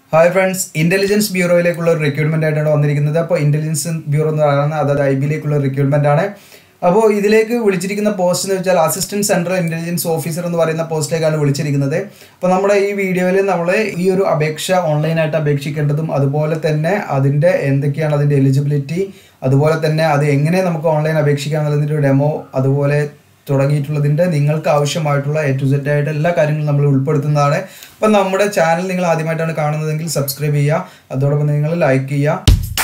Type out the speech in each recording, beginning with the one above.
hi friends intelligence ബ്യൂറോയിലേക്കുള്ള ഒരു recruitment ആയിട്ടാണ് വന്നിരിക്കുന്നത് അപ്പോൾ ഇന്റലിജൻസ് ബ്യൂറോ എന്ന് പറയുന്നത് അതായത് ഐ ബിയിലേക്കുള്ള റിക്രൂട്ട്മെന്റ് ആണ് അപ്പോൾ ഇതിലേക്ക് വിളിച്ചിരിക്കുന്ന പോസ്റ്റ് എന്ന് വെച്ചാൽ അസിസ്റ്റന്റ് സെൻട്രൽ ഇന്റലിജൻസ് ഓഫീസർ എന്ന് പറയുന്ന പോസ്റ്റിലേക്കാണ് വിളിച്ചിരിക്കുന്നത് അപ്പോൾ നമ്മുടെ ഈ വീഡിയോയിൽ നമ്മൾ ഈ ഒരു അപേക്ഷ ഓൺലൈനായിട്ട് അപേക്ഷിക്കേണ്ടതും അതുപോലെ തന്നെ അതിൻ്റെ എന്തൊക്കെയാണ് അതിൻ്റെ എലിജിബിലിറ്റി അതുപോലെ തന്നെ അത് എങ്ങനെ നമുക്ക് ഓൺലൈൻ അപേക്ഷിക്കാം എന്നുള്ളതിൻ്റെ ഒരു ഡെമോ അതുപോലെ തുടങ്ങിയിട്ടുള്ളതിൻ്റെ നിങ്ങൾക്ക് ആവശ്യമായിട്ടുള്ള എ ടു സെറ്റ് ആയിട്ട് എല്ലാ കാര്യങ്ങളും നമ്മൾ ഉൾപ്പെടുത്തുന്നതാണ് അപ്പം നമ്മുടെ ചാനൽ നിങ്ങൾ ആദ്യമായിട്ടാണ് കാണുന്നതെങ്കിൽ സബ്സ്ക്രൈബ് ചെയ്യുക അതോടൊപ്പം നിങ്ങൾ ലൈക്ക് ചെയ്യുക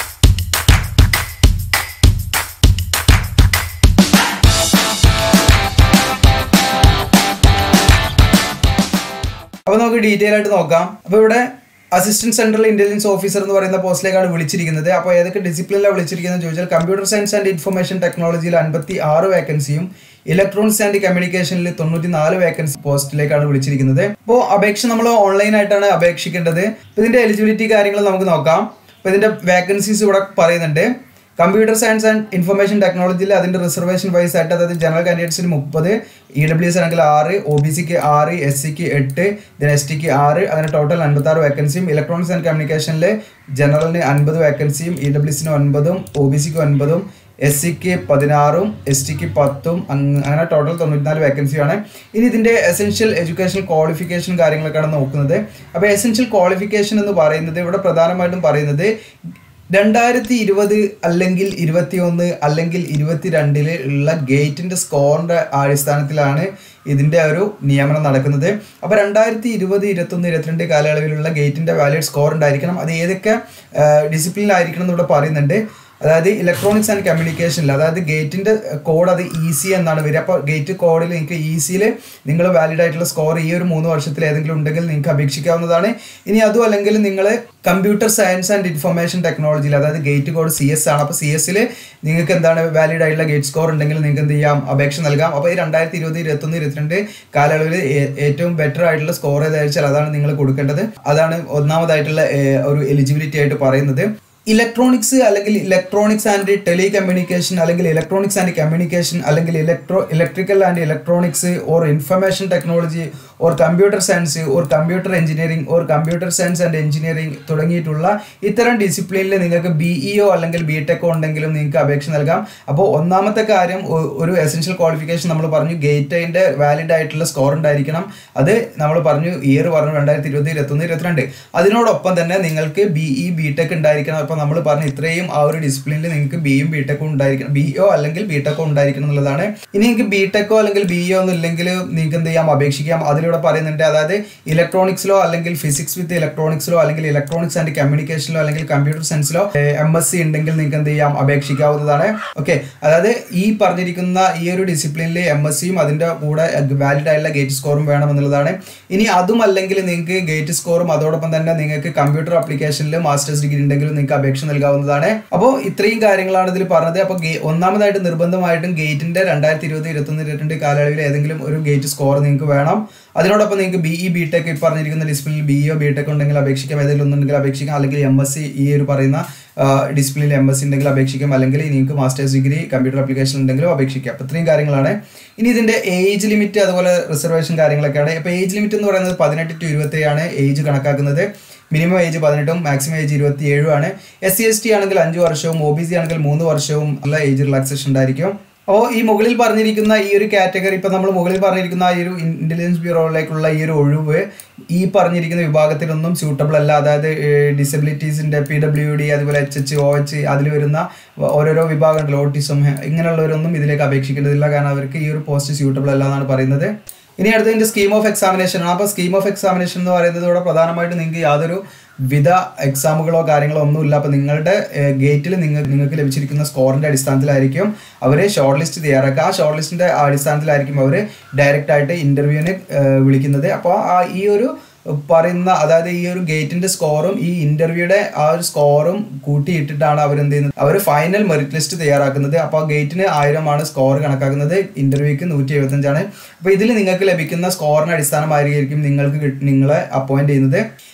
അപ്പോൾ നമുക്ക് ഡീറ്റെയിൽ ആയിട്ട് നോക്കാം അപ്പോൾ ഇവിടെ അസിസ്റ്റന്റ് സെൻട്രൽ ഇന്റലിജൻസ് ഓഫീസർ എന്ന് പറയുന്ന പോസ്റ്റിലേക്കാണ് വിളിച്ചിരിക്കുന്നത് അപ്പോൾ ഏതൊക്കെ ഡിസിപ്ലിനിലാണ് വിളിച്ചിരിക്കുന്നത് ചോദിച്ചാൽ കമ്പ്യൂട്ടർ സയൻസ് ആൻഡ് ഇൻഫർമേഷൻ ടെക്നോളജിയിൽ അൻപത്തി ആറ് വേക്കൻസിയും ഇലക്ട്രോണിക്സ് ആൻഡ് കമ്മ്യൂണിക്കേഷനിൽ തൊണ്ണൂറ്റി നാല് വേക്കൻസി പോസ്റ്റിലേക്കാണ് വിളിച്ചിരിക്കുന്നത് അപ്പോൾ അപേക്ഷ നമ്മൾ ഓൺലൈൻ ആയിട്ടാണ് അപേക്ഷിക്കേണ്ടത് അപ്പോൾ ഇതിന്റെ എലിജിബിലിറ്റി കാര്യങ്ങൾ നമുക്ക് നോക്കാം അപ്പോൾ ഇതിന്റെ വേക്കൻസീസ് ഇവിടെ പറയുന്നുണ്ട് കമ്പ്യൂട്ടർ സയൻസ് ആൻഡ് ഇൻഫർമേഷൻ ടെക്നോളജിയിൽ അതിന്റെ റിസർവേഷൻ വൈസ് ആയിട്ട് അതായത് ജനറൽ കാൻഡിഡേറ്റ്സിന് മുപ്പത് ഇ ഡബ്ല്യു എസ് ആണെങ്കിൽ ആറ് ഒ ബി സിക്ക് ആറ് എസ് സിക്ക് എട്ട് ദെൻ എസ് ടിക്ക് ആറ് അങ്ങനെ ടോട്ടൽ അൻപത്തി ആറ് വേക്കൻസിയും ഇലക്ട്രോണിക്സ് ആൻഡ് കമ്മ്യൂണിക്കേഷനിൽ ജനറലിന് അൻപത് വേക്കൻസിയും ഇ ഡബ്ല്യു എസിന് ഒൻപതും ഒ ബി സിക്ക് ഒൻപതും എസ് സിക്ക് പതിനാറും എസ് ടിക്ക് പത്തും അങ്ങനെ ടോട്ടൽ തൊണ്ണൂറ്റിനാല് വേക്കൻസിയാണ് ഇനി ഇതിൻ്റെ എസെൻഷ്യൽ എഡ്യൂക്കേഷൻ ക്വാളിഫിക്കേഷൻ കാര്യങ്ങളൊക്കെയാണ് നോക്കുന്നത് അപ്പോൾ എസെൻഷ്യൽ ക്വാളിഫിക്കേഷൻ എന്ന് പറയുന്നത് ഇവിടെ പ്രധാനമായിട്ടും പറയുന്നത് രണ്ടായിരത്തി ഇരുപത് അല്ലെങ്കിൽ ഇരുപത്തിയൊന്ന് അല്ലെങ്കിൽ ഇരുപത്തിരണ്ടില് ഉള്ള ഗേറ്റിന്റെ സ്കോറിന്റെ അടിസ്ഥാനത്തിലാണ് ഇതിന്റെ ഒരു നിയമനം നടക്കുന്നത് അപ്പോൾ രണ്ടായിരത്തി ഇരുപത് ഇരുപത്തൊന്ന് ഇരുപത്തിരണ്ട് കാലയളവിലുള്ള ഗേറ്റിന്റെ വാലിഡ് സ്കോർ ഉണ്ടായിരിക്കണം അത് ഏതൊക്കെ ഡിസിപ്ലിനിലായിരിക്കണം എന്ന് ഇവിടെ പറയുന്നുണ്ട് അതായത് ഇലക്ട്രോണിക്സ് ആൻഡ് കമ്മ്യൂണിക്കേഷനിൽ അതായത് ഗേറ്റിന്റെ കോഡ് അത് ഈസി എന്നാണ് വരിക അപ്പോൾ ഗേറ്റ് കോഡിൽ നിങ്ങൾക്ക് ഈസിയിൽ നിങ്ങൾ വാലിഡ് ആയിട്ടുള്ള സ്കോർ ഈ ഒരു മൂന്ന് വർഷത്തിൽ ഏതെങ്കിലും ഉണ്ടെങ്കിൽ നിങ്ങൾക്ക് അപേക്ഷിക്കാവുന്നതാണ് ഇനി അതും അല്ലെങ്കിൽ നിങ്ങൾ കമ്പ്യൂട്ടർ സയൻസ് ആൻഡ് ഇൻഫർമേഷൻ ടെക്നോളജിയിൽ അതായത് ഗേറ്റ് കോഡ് സി എസ് ആണ് അപ്പോൾ സി എസിൽ നിങ്ങൾക്ക് എന്താണ് വാലിഡ് ആയിട്ടുള്ള ഗേറ്റ് സ്കോർ ഉണ്ടെങ്കിൽ നിങ്ങൾക്ക് എന്ത് ചെയ്യാം അപേക്ഷ നൽകാം അപ്പോൾ ഈ രണ്ടായിരത്തി ഇരുപത് ഇരുപത്തൊന്ന് ഇരുപത്തിരണ്ട് കാലയളവിൽ ഏറ്റവും ബെറ്റർ ആയിട്ടുള്ള സ്കോർ ഏതാച്ചാൽ അതാണ് നിങ്ങൾ കൊടുക്കേണ്ടത് അതാണ് ഒന്നാമതായിട്ടുള്ള ഒരു എലിജിബിലിറ്റി ആയിട്ട് പറയുന്നത് ഇലക്ട്രോണിക്സ് അല്ലെങ്കിൽ ഇലക്ട്രോണിക്സ് ആൻഡ് ടെലി കമ്മ്യൂണിക്കേഷൻ അല്ലെങ്കിൽ ഇലക്ട്രോണിക്സ് ആൻഡ് കമ്മ്യൂണിക്കേഷൻ അല്ലെങ്കിൽ electro electrical and electronics or information technology or computer science or computer engineering or computer science and engineering തുടങ്ങിയിട്ടുള്ള ഇത്തരം ഡിസിപ്ലിനിൽ നിങ്ങൾക്ക് ബി ഇഒ അല്ലെങ്കിൽ ബി ടെക്കോ ഉണ്ടെങ്കിലും നിങ്ങൾക്ക് അപേക്ഷ നൽകാം അപ്പോൾ ഒന്നാമത്തെ കാര്യം ഒരു എസെൻഷ്യൽ ക്വാളിഫിക്കേഷൻ നമ്മൾ പറഞ്ഞു ഗേറ്റിൻ്റെ വാലിഡ് ആയിട്ടുള്ള സ്കോർ ഉണ്ടായിരിക്കണം അത് നമ്മൾ പറഞ്ഞു ഇയർ പറഞ്ഞു രണ്ടായിരത്തി ഇരുപത് ഇരുപത്തൊന്ന് ഇരുപത്തിരണ്ട് അതിനോടൊപ്പം തന്നെ നിങ്ങൾക്ക് ബി ഇ ബി ടെക് ഉണ്ടായിരിക്കണം അപ്പോൾ നമ്മൾ പറഞ്ഞു ഇത്രയും ആ ഒരു ഡിസിപ്ലിനിൽ നിങ്ങൾക്ക് ബിയും ബി ടെക്കും ഉണ്ടായിരിക്കണം ബി ഒ അല്ലെങ്കിൽ ബി ടെക്കോ ഉണ്ടായിരിക്കണം എന്നുള്ളതാണ് ഇനി നിങ്ങൾക്ക് ബി ടെക്കോ അല്ലെങ്കിൽ ബി ഒ ഒന്നും ഇല്ലെങ്കിൽ നിങ്ങൾക്ക് എന്ത് ചെയ്യാം അപേക്ഷിക്കാം അതിലൂടെ പറയുന്നുണ്ട് അതായത് ഇലക്ട്രോണിക്സിലോ അല്ലെങ്കിൽ ഫിസിക്സ് വിത്ത് ഇലക്ട്രോണിക്സിലോ അല്ലെങ്കിൽ ഇലക്ട്രോണിക്സ് ആൻഡ് കമ്മ്യൂണിക്കേഷനിലോ അല്ലെങ്കിൽ കമ്പ്യൂട്ടർ സയൻസിലോ എം എസ് സി ഉണ്ടെങ്കിൽ നിങ്ങൾക്ക് എന്ത് ചെയ്യാം അപേക്ഷിക്കാവുന്നതാണ് ഓക്കെ അതായത് ഈ പറഞ്ഞിരിക്കുന്ന ഈ ഒരു ഡിസിപ്ലിനിൽ എം എസ് സിയും അതിന്റെ കൂടെ വാലിഡ് ആയിട്ടുള്ള ഗേറ്റ് സ്കോറും വേണം എന്നുള്ളതാണ് ഇനി അതും അല്ലെങ്കിൽ നിങ്ങൾക്ക് ഗേറ്റ് സ്കോറും അതോടൊപ്പം തന്നെ നിങ്ങൾക്ക് കമ്പ്യൂട്ടർ ആപ്ലിക്കേഷനിൽ മാസ്റ്റേഴ്സ് ഡിഗ്രി ഉണ്ടെങ്കിൽ നിങ്ങൾക്ക് അപേക്ഷ നൽകാവുന്നതാണ് അപ്പോൾ ഇത്രയും കാര്യങ്ങളാണ് ഇതിൽ പറഞ്ഞത് അപ്പോൾ ഒന്നാമതായിട്ട് നിർബന്ധമായിട്ടും ഗേറ്റിന്റെ രണ്ടായിരത്തി ഇരുപത് ഇരുപത്തൊന്ന് ഇരുപത്തിരണ്ട് കാലയളവിൽ ഏതെങ്കിലും ഒരു ഗേറ്റ് സ്കോർ നിങ്ങൾക്ക് വേണം അതിനോടൊപ്പം നിങ്ങൾക്ക് ബി ഇ ബി ടെക് പറഞ്ഞിരിക്കുന്ന ഡിസിപ്ലിനിൽ ബി ഒ ബി ടെക് ഉണ്ടെങ്കിൽ അപേക്ഷിക്കാം ഏതെങ്കിലും ഒന്നുണ്ടെങ്കിൽ അപേക്ഷിക്കാം അല്ലെങ്കിൽ എം എസ് സി ഈ ഒരു പറയുന്ന ഡിസിപ്ലിനിൽ എം എസ് സി ഉണ്ടെങ്കിൽ അപേക്ഷിക്കാം അല്ലെങ്കിൽ നിങ്ങൾക്ക് മാസ്റ്റേഴ്സ് ഡിഗ്രി കമ്പ്യൂട്ടർ ആപ്ലിക്കേഷൻ ഉണ്ടെങ്കിലും അപേക്ഷിക്കാം അപ്പോൾ ഇത്രയും കാര്യങ്ങളാണ് ഇനി ഇതിന്റെ ഏജ് ലിമിറ്റ് അതുപോലെ റിസർവേഷൻ കാര്യങ്ങളൊക്കെയാണ് ഇപ്പോൾ ഏജ് ലിമിറ്റ് എന്ന് പറയുന്നത് പതിനെട്ട് ടു ഇരുപത്തി ആണ് ഏജ് കണക്കാക്കുന്നത് മിനിമം ഏജ് പതിനെട്ടും മാക്സിമം ഏജ് ഇരുപത്തി ഏഴുമാണ് എസ് സി എസ് ടി ആണെങ്കിൽ അഞ്ച് വർഷവും ഒ ബി സി ആണെങ്കിൽ മൂന്ന് വർഷവും ഉള്ള ഏജ് റിലാക്സേഷൻ ഉണ്ടായിരിക്കും അപ്പോൾ ഈ മുകളിൽ പറഞ്ഞിരിക്കുന്ന ഈ ഒരു കാറ്റഗറി ഇപ്പം നമ്മൾ മുകളിൽ പറഞ്ഞിരിക്കുന്ന ഈ ഒരു ഇന്റലിജൻസ് ബ്യൂറോയിലേക്കുള്ള ഈ ഒരു ഒഴിവ് ഈ പറഞ്ഞിരിക്കുന്ന വിഭാഗത്തിലൊന്നും സ്യൂട്ടബിൾ അല്ല അതായത് ഡിസബിലിറ്റീസിൻ്റെ പി ഡബ്ല്യു ഡി അതുപോലെ എച്ച് എച്ച് ഒ എച്ച് അതിൽ വരുന്ന ഓരോരോ വിഭാഗമുണ്ടല്ലോ ഓട്ടിസം ഇങ്ങനെയുള്ളവരൊന്നും ഇതിലേക്ക് അപേക്ഷിക്കേണ്ടതില്ല കാരണം അവർക്ക് ഈ ഒരു പോസ്റ്റ് സ്യൂട്ടബിൾ അല്ല എന്നാണ് പറയുന്നത് ഇനി അടുത്തതിൻ്റെ സ്കീം ഓഫ് എക്സാമിനേഷൻ ആണ് അപ്പോൾ സ്കീം ഓഫ് എക്സാമിനേഷൻ എന്ന് പറയുന്നത് ഇവിടെ പ്രധാനമായിട്ടും നിങ്ങൾക്ക് യാതൊരു വിധ എക്സാമുകളോ കാര്യങ്ങളോ ഒന്നുമില്ല അപ്പോൾ നിങ്ങളുടെ ഗേറ്റിൽ നിങ്ങൾ നിങ്ങൾക്ക് ലഭിച്ചിരിക്കുന്ന സ്കോറിൻ്റെ അടിസ്ഥാനത്തിലായിരിക്കും അവർ ഷോർട്ട് ലിസ്റ്റ് തയ്യാറാക്കുക ആ ഷോർട്ട് ലിസ്റ്റിൻ്റെ അടിസ്ഥാനത്തിലായിരിക്കും അവർ ഡയറക്റ്റ് ആയിട്ട് ഇൻ്റർവ്യൂവിന് വിളിക്കുന്നത് അപ്പോൾ ആ ഈ ഒരു പറയുന്ന അതായത് ഈ ഒരു ഗേറ്റിന്റെ സ്കോറും ഈ ഇന്റർവ്യൂയുടെ ആ ഒരു സ്കോറും കൂട്ടിയിട്ടിട്ടാണ് അവർ എന്ത് ചെയ്യുന്നത് അവർ ഫൈനൽ മെറിറ്റ് ലിസ്റ്റ് തയ്യാറാക്കുന്നത് അപ്പോൾ ഗേറ്റിന് ആയിരമാണ് സ്കോർ കണക്കാക്കുന്നത് ഇന്റർവ്യൂക്ക് നൂറ്റി എഴുപത്തഞ്ചാണ് അപ്പോൾ ഇതിൽ നിങ്ങൾക്ക് ലഭിക്കുന്ന സ്കോറിന് അടിസ്ഥാനമായിരിക്കും നിങ്ങൾക്ക് നിങ്ങളെ അപ്പോയിന്റ് ചെയ്യുന്നത്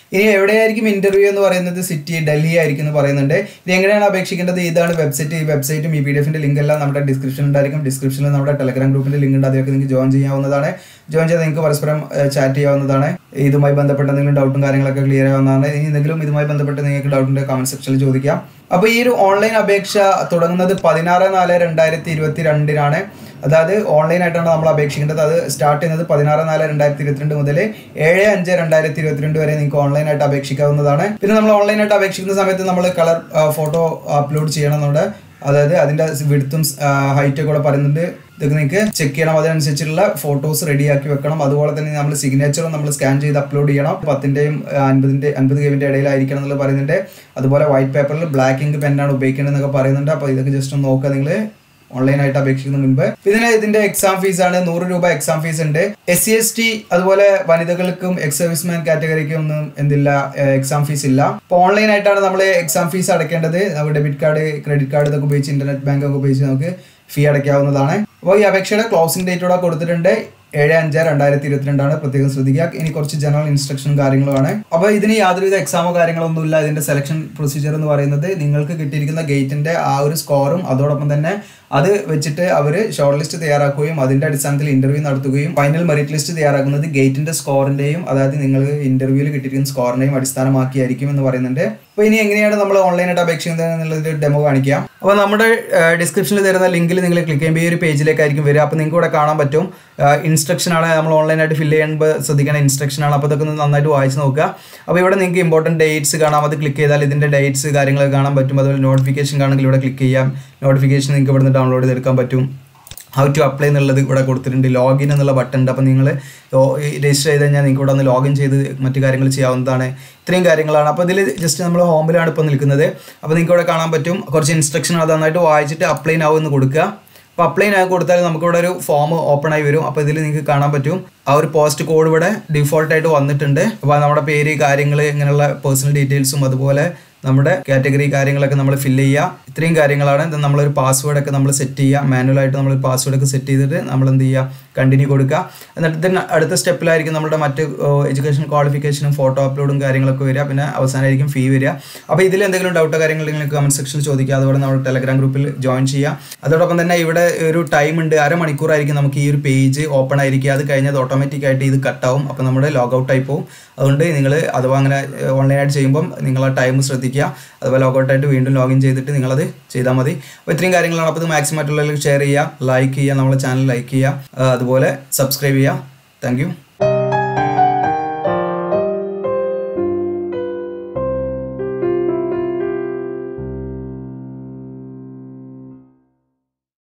ഇനി എവിടെയായിരിക്കും ഇന്റർവ്യൂ എന്ന് പറയുന്നത് സിറ്റി ഡൽഹി ആയിരിക്കും എന്ന് പറയുന്നുണ്ട് ഇത് എങ്ങനെയാണ് അപേക്ഷിക്കേണ്ടത് ഇതാണ് വെബ്സൈറ്റ് ഈ വെബ്സൈറ്റും ഈ പി ഡി എഫിന്റെ ലിങ്ക് എല്ലാം നമ്മുടെ ഡിസ്ക്രിപ്ഷൻ ഉണ്ടായിരിക്കും ഡിസ്ക്രിപ്ഷനിൽ നമ്മുടെ ടെലഗ്രാം ഗ്രൂപ്പിന്റെ ലിങ്ക് ഉണ്ട് അതിലേക്ക് നിങ്ങൾക്ക് ജോയിൻ ചെയ്യാവുന്നതാണ് ജോയിൻ ചെയ്ത് നിങ്ങൾക്ക് പരസ്പരം ചാറ്റ് ചെയ്യാവുന്നതാണ് ഇതുമായി ബന്ധപ്പെട്ട എന്തെങ്കിലും ഡൗട്ടും കാര്യങ്ങളൊക്കെ ക്ലിയർ ആവുന്നതാണ് ഇനി എന്തെങ്കിലും ഇതുമായി ബന്ധപ്പെട്ട് നിങ്ങൾക്ക് ഡൗട്ട് ഉണ്ട് കമന്റ് സെക്ഷനിൽ ചോദിക്കാം അപ്പോൾ ഈ ഒരു ഓൺലൈൻ അപേക്ഷ തുടങ്ങുന്നത് പതിനാറ് നാല് രണ്ടായിരത്തി ഇരുപത്തി രണ്ടിനാണ് അതായത് ഓൺലൈൻ ആയിട്ടാണ് നമ്മൾ അപേക്ഷിക്കേണ്ടത് അത് സ്റ്റാർട്ട് ചെയ്യുന്നത് പതിനാറ് നാല് രണ്ടായിരത്തി ഇരുപത്തിരണ്ട് മുതൽ ഏഴ് അഞ്ച് രണ്ടായിരത്തി ഇരുപത്തിരണ്ട് വരെ നിങ്ങൾക്ക് ഓൺലൈൻ ആയിട്ട് അപേക്ഷിക്കാവുന്നതാണ് പിന്നെ നമ്മൾ ഓൺലൈൻ ആയിട്ട് അപേക്ഷിക്കുന്ന സമയത്ത് നമ്മൾ കളർ ഫോട്ടോ അപ്ലോഡ് ചെയ്യണം നമ്മുടെ അതായത് അതിന്റെ വിടുത്തും ഹൈറ്റും കൂടെ പറയുന്നുണ്ട് ഇതൊക്കെ നിങ്ങൾക്ക് ചെക്ക് ചെയ്യണം അതിനനുസരിച്ചുള്ള ഫോട്ടോസ് റെഡിയാക്കി വെക്കണം അതുപോലെ തന്നെ നമ്മൾ സിഗ്നേച്ചറും നമ്മൾ സ്കാൻ ചെയ്ത് അപ്ലോഡ് ചെയ്യണം പത്തിന്റെയും അൻപതിന്റെ അൻപത് കെവിന്റെ ഇടയിലായിരിക്കണം എന്നുള്ളത് പറയുന്നുണ്ട് അതുപോലെ വൈറ്റ് പേപ്പറിൽ ബ്ലാക്ക് ഇങ്ക് പെന്നാണ് ഉപയോഗിക്കേണ്ടത് എന്നൊക്കെ പറയുന്നുണ്ട് അപ്പോൾ ഇതൊക്കെ ജസ്റ്റ് ഒന്ന് നോക്കുക നിങ്ങൾ ഓൺലൈനായിട്ട് അപേക്ഷിക്കുന്ന മുൻപ് ഇതിന് ഇതിന്റെ എക്സാം ഫീസ് ആണ് നൂറ് രൂപ എക്സാം ഫീസ് ഉണ്ട് എസ് സി എസ് ടി അതുപോലെ വനിതകൾക്കും എക്സ് സർവീസ്മാൻ കാറ്റഗറിക്കും ഒന്നും എന്തില്ല എക്സാം ഫീസ് ഇല്ല അപ്പോൾ ഓൺലൈൻ ആയിട്ടാണ് നമ്മൾ എക്സാം ഫീസ് അടയ്ക്കേണ്ടത് നമുക്ക് ഡെബിറ്റ് കാർഡ് ക്രെഡിറ്റ് കാർഡ് ഇതൊക്കെ ഉപയോഗിച്ച് ഇന്റർനെറ്റ് ബാങ്ക് ഒക്കെ ഉപയോഗിച്ച് നമുക്ക് ഫീ അടയ്ക്കാവുന്നതാണ് അപ്പോൾ ഈ അപേക്ഷയുടെ ക്ലോസിംഗ് ഡേറ്റ് ഇവിടെ കൊടുത്തിട്ടുണ്ട് ഏഴ് അഞ്ച് രണ്ടായിരത്തി ഇരുപത്തിരണ്ടാണ് പ്രത്യേകം ശ്രദ്ധിക്കുക ഇനി കുറച്ച് ജനറൽ ഇൻസ്ട്രക്ഷനും കാര്യങ്ങളുമാണ് അപ്പോൾ ഇതിന് യാതൊരുവിധ എക്സാമോ കാര്യങ്ങളൊന്നും ഇല്ല ഇതിന്റെ സെലക്ഷൻ പ്രൊസീജിയർ എന്ന് പറയുന്നത് നിങ്ങൾക്ക് കിട്ടിയിരിക്കുന്ന ഗേറ്റിന്റെ ആ ഒരു സ്കോറും അതോടൊപ്പം തന്നെ അത് വെച്ചിട്ട് അവർ ഷോർട്ട് ലിസ്റ്റ് തയ്യാറാക്കുകയും അതിന്റെ അടിസ്ഥാനത്തിൽ ഇന്റർവ്യൂ നടത്തുകയും ഫൈനൽ മെറിറ്റ് ലിസ്റ്റ് തയ്യാറാക്കുന്നത് ഗേറ്റിന്റെ സ്കോറിന്റെയും അതായത് നിങ്ങൾ ഇന്റർവ്യൂവിൽ കിട്ടിയിരിക്കുന്ന സ്കോറിന്റെയും അടിസ്ഥാനമാക്കിയായിരിക്കും എന്ന് പറയുന്നുണ്ട് അപ്പോൾ ഇനി എങ്ങനെയാണ് നമ്മൾ ഓൺലൈനായിട്ട് അപേക്ഷിക്കുന്നത് എന്നുള്ളത് ഡെമോ കാണിക്കാം അപ്പോൾ നമ്മുടെ ഡിസ്ക്രിപ്ഷനിൽ തരുന്ന ലിങ്കിൽ നിങ്ങൾ ക്ലിക്ക് ചെയ്യുമ്പോൾ ഈ ഒരു പേജിലേക്കായിരിക്കും വരിക അപ്പോൾ നിങ്ങൾക്ക് ഇവിടെ കാണാൻ പറ്റും ഇൻസ്ട്രക്ഷൻ ആണ് നമ്മൾ ഓൺലൈനായിട്ട് ഫില്ല് ചെയ്യുമ്പോൾ ശ്രദ്ധിക്കേണ്ട ഇൻസ്ട്രക്ഷൻ ആണ് അപ്പോൾ ഇതൊക്കെ ഒന്ന് നന്നായിട്ട് വായിച്ച് നോക്കുക അപ്പോൾ ഇവിടെ നിങ്ങൾക്ക് ഇമ്പോർട്ടൻറ്റ് ഡേറ്റ്സ് കാണാം അത് ക്ലിക്ക് ചെയ്താൽ ഇതിൻ്റെ ഡേറ്റ്സ് കാര്യങ്ങളൊക്കെ കാണാൻ പറ്റും അതുപോലെ നോട്ടിഫിക്കേഷൻ കാണുമെങ്കിൽ ഇവിടെ ക്ലിക്ക് ചെയ്യാം നോട്ടിഫിക്കേഷൻ നിങ്ങൾക്ക് ഇവിടുന്ന് ഡൗൺലോഡ് ചെയ്തെടുക്കാൻ പറ്റും ഹൗ ടു അപ്ലൈ എന്നുള്ളത് ഇവിടെ കൊടുത്തിട്ടുണ്ട് ലോഗിൻ എന്നുള്ള ബട്ടൺ ഉണ്ട് അപ്പോൾ നിങ്ങൾ രജിസ്റ്റർ ചെയ്ത് കഴിഞ്ഞാൽ നിങ്ങൾക്ക് ഇവിടെ ഒന്ന് ലോഗിൻ ചെയ്ത് മറ്റു കാര്യങ്ങൾ ചെയ്യാവുന്നതാണ് ഇത്രയും കാര്യങ്ങളാണ് അപ്പോൾ ഇതിൽ ജസ്റ്റ് നമ്മൾ ഹോമിലാണ് ഇപ്പോൾ നിൽക്കുന്നത് അപ്പോൾ നിങ്ങൾക്ക് ഇവിടെ കാണാൻ പറ്റും കുറച്ച് ഇൻസ്ട്രക്ഷൻ അത് നന്നായിട്ട് വായിച്ചിട്ട് അപ്ലൈ നാവ് എന്ന് കൊടുക്കുക അപ്പോൾ അപ്ലൈ നാവ് കൊടുത്താൽ നമുക്കിവിടെ ഒരു ഫോം ഓപ്പൺ ആയി വരും അപ്പോൾ ഇതിൽ നിങ്ങൾക്ക് കാണാൻ പറ്റും ആ ഒരു പോസ്റ്റ് കോഡ് ഇവിടെ ഡിഫോൾട്ട് ആയിട്ട് വന്നിട്ടുണ്ട് അപ്പോൾ നമ്മുടെ പേര് കാര്യങ്ങൾ ഇങ്ങനെയുള്ള പേഴ്സണൽ ഡീറ്റെയിൽസും അതുപോലെ നമ്മുടെ കാറ്റഗറി കാര്യങ്ങളൊക്കെ നമ്മൾ ഫില്ല് ചെയ്യുക ഇത്രയും കാര്യങ്ങളാണ് ഇത് നമ്മളൊരു പാസ്വേഡ് ഒക്കെ നമ്മൾ സെറ്റ് ചെയ്യുക മാനുവലായിട്ട് നമ്മൾ പാസ്വേഡ് ഒക്കെ സെറ്റ് ചെയ്തിട്ട് നമ്മൾ എന്ത് ചെയ്യുക കണ്ടിന്യൂ കൊടുക്കുക എന്നിട്ട് ഇതിന് അടുത്ത സ്റ്റെപ്പിലായിരിക്കും നമ്മുടെ മറ്റ് എഡ്യൂക്കേഷൻ ക്വാളിഫിക്കേഷനും ഫോട്ടോ അപ്ലോഡും കാര്യങ്ങളൊക്കെ വരിക പിന്നെ അവസാനമായിരിക്കും ഫീ വരിക അപ്പോൾ ഇതിൽ എന്തെങ്കിലും ഡൗട്ടോ കാര്യങ്ങൾ നിങ്ങൾക്ക് കമന്റ് സെക്ഷനിൽ ചോദിക്കുക അതുപോലെ നമ്മുടെ ടെലഗ്രാം ഗ്രൂപ്പിൽ ജോയിൻ ചെയ്യുക അതോടൊപ്പം തന്നെ ഇവിടെ ഒരു ടൈം ഉണ്ട് അരമണിക്കൂറായിരിക്കും നമുക്ക് ഈ ഒരു പേജ് ഓപ്പൺ ആയിരിക്കുക അത് കഴിഞ്ഞത് ഓട്ടോമാറ്റിക് ആയിട്ട് ഇത് കട്ടാവും അപ്പോൾ നമ്മുടെ ലോഗ് ഔട്ട് ആയി പോകും അതുകൊണ്ട് നിങ്ങൾ അഥവാ അങ്ങനെ ഓൺലൈനായിട്ട് ചെയ്യുമ്പം നിങ്ങൾ ആ ടൈം ശ്രദ്ധിക്കുക അതുപോലെ ലോഗൗട്ട് ആയിട്ട് വീണ്ടും ലോഗിൻ ചെയ്തിട്ട് നിങ്ങളത് ചെയ്താൽ മതി അപ്പോൾ ഇത്രയും കാര്യങ്ങളാണ് അപ്പോൾ ഇത് മാക്സിമം ആയിട്ടുള്ളവർക്ക് ഷെയർ ചെയ്യുക ലൈക്ക് ചെയ്യുക നമ്മുടെ ചാനൽ ലൈക്ക് ചെയ്യുക അതുപോലെ സബ്സ്ക്രൈബ് ചെയ്യുക താങ്ക്